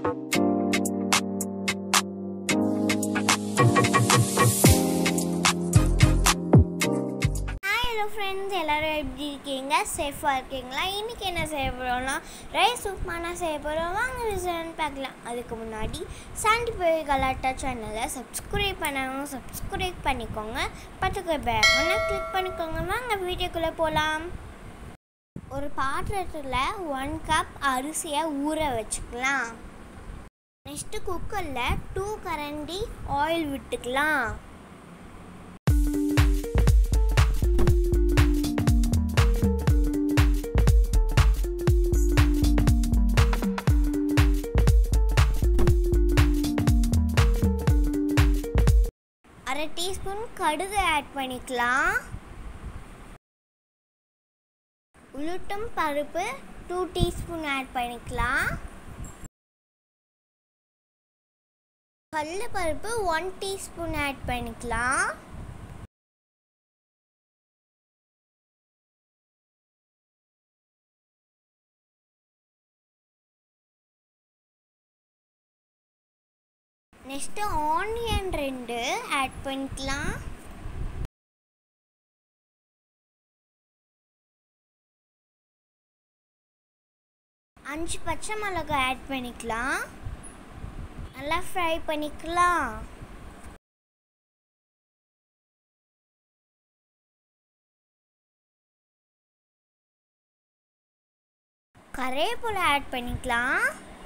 hi hello friends எல்லோரும் எப்படி இருக்கீங்க சேஃபாக இருக்கீங்களா இன்றைக்கி என்ன செய்ய போகிறோம்னா ரைஸ் உப்மானா செய்ய போகிறோம் வாங்க ரிசல்ட் பார்க்கலாம் அதுக்கு முன்னாடி சாண்டி போய் கலாட்டா சேனலை சப்ஸ்கிரைப் பண்ணவங்க சப்ஸ்கிரைப் பண்ணிக்கோங்க பத்துக்கு பேக்கனை கிளிக் பண்ணிக்கோங்க வாங்க வீடியோக்குள்ளே போகலாம் ஒரு பாத்திரத்தில் ஒன் கப் அரிசியை ஊற வச்சுக்கலாம் நெக்ஸ்ட்டு குக்கரில் டூ கரண்டி ஆயில் விட்டுக்கலாம் அரை டீஸ்பூன் கடுகு ஆட் பண்ணிக்கலாம் உளுட்டம் பருப்பு டூ டீஸ்பூன் ஆட் பண்ணிக்கலாம் கடல பருப்பு ஒன் டீஸ்பூன் ஆட் பண்ணிக்கலாம் நெக்ஸ்ட்டு ஆனியன் ரெண்டு ஆட் பண்ணிக்கலாம் அஞ்சு பச்சை மிளகாய் ஆட் பண்ணிக்கலாம் நல்லா ஃப்ரை பண்ணிக்கலாம் கருவேப்பிலை ஆட் பண்ணிக்கலாம்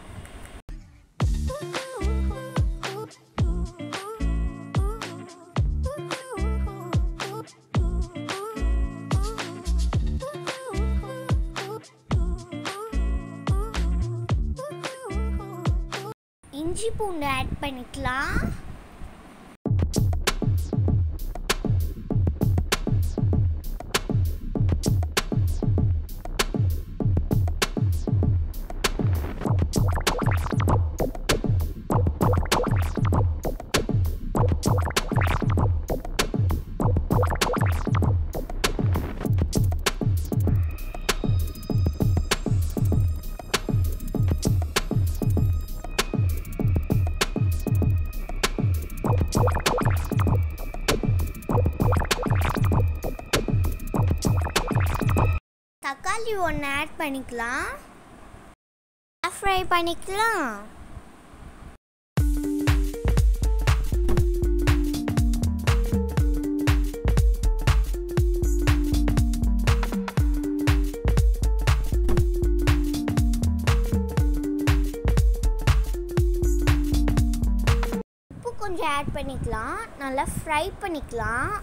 இஞ்சி பூண்டு ஆட் பண்ணிக்கலாம் தக்காளி ஒன்று ஆட் பண்ணிக்கலாம் ஃப்ரை பண்ணிக்கலாம் உப்பு கொஞ்சம் ஆட் பண்ணிக்கலாம் நல்லா ஃப்ரை பண்ணிக்கலாம்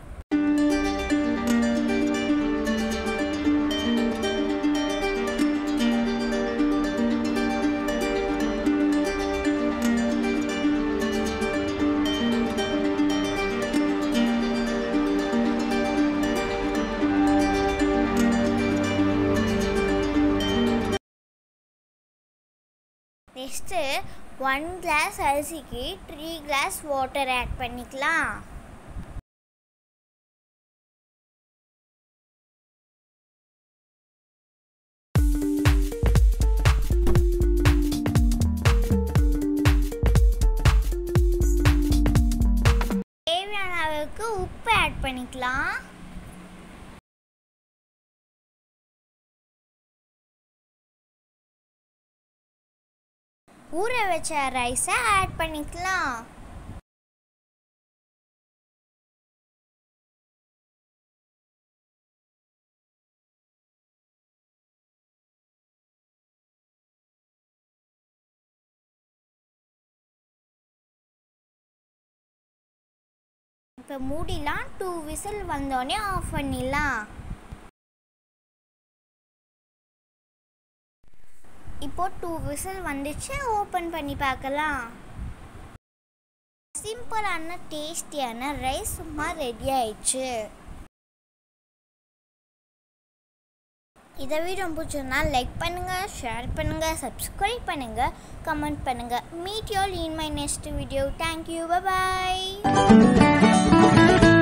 நெக்ஸ்ட்டு ஒன் கிளாஸ் அரிசிக்கு த்ரீ கிளாஸ் வாட்டர் ஆட் பண்ணிக்கலாம் தேவையான அளவுக்கு உப்பு ஆட் பண்ணிக்கலாம் ஊற வச்ச ரைஸை ஆட் பண்ணிக்கலாம் இப்போ மூடிலாம் டூ விசில் வந்தோடனே ஆஃப் பண்ணிடலாம் இப்போ டூ விசில் வந்துச்சு ஓப்பன் பண்ணி பார்க்கலாம் சிம்பிளான டேஸ்டியான ரைஸ் சும்மா ரெடி ஆயிடுச்சு இதை வீடியோ பிடிச்சிருந்தா லைக் பண்ணுங்கள் ஷேர் பண்ணுங்கள் சப்ஸ்கிரைப் பண்ணுங்கள் கமெண்ட் பண்ணுங்கள் meet you all in my next video thank you bye